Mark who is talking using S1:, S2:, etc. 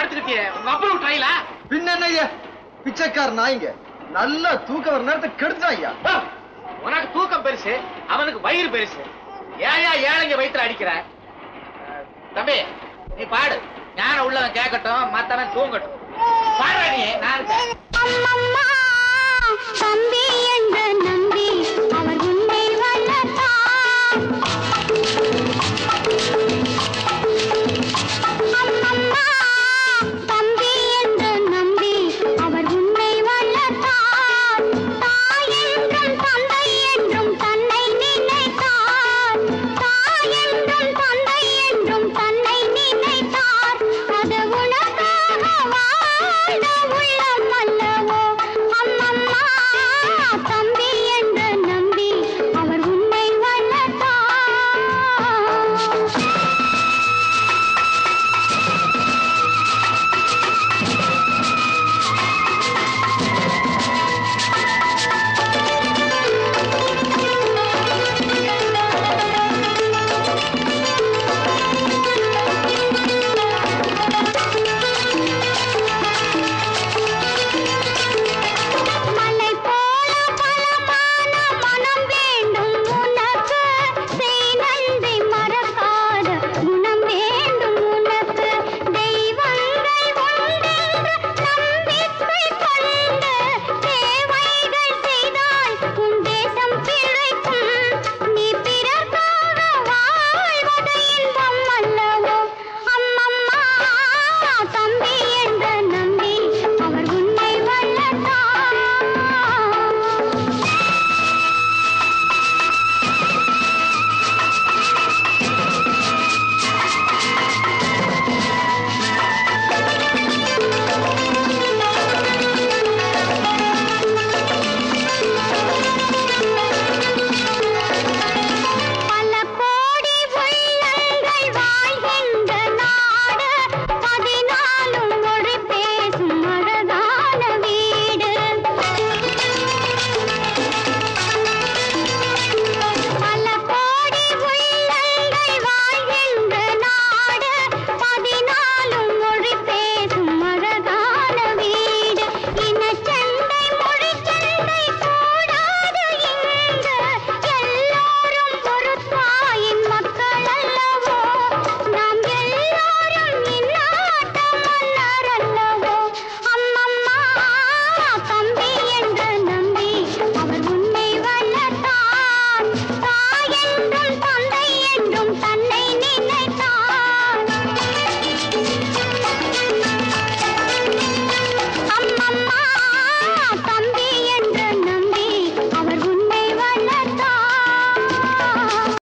S1: படுத்துக்கிட்டியே உங்க அப்பா ட்ரைலா
S2: பின்ன என்ன ஐயா பிச்சைக்கார நாய்ங்க நல்லா தூக்கம் வர நேரத்தை கெடுத்தான் ஐயா
S1: உனக்கு தூக்கம் பெருசு அவனுக்கு வயிறு பெருசு ஏயா ஏழைங்க வயித்துல அடிக்கிற அஹ், தம்பி நீ பாடு ஞானம் உள்ளவன் கேட்கட்டும் மத்தவன் தூங்கட்டும் பாடுற நீ நான் இருக்கேன்.
S3: அம்மம்மா தம்பி என்று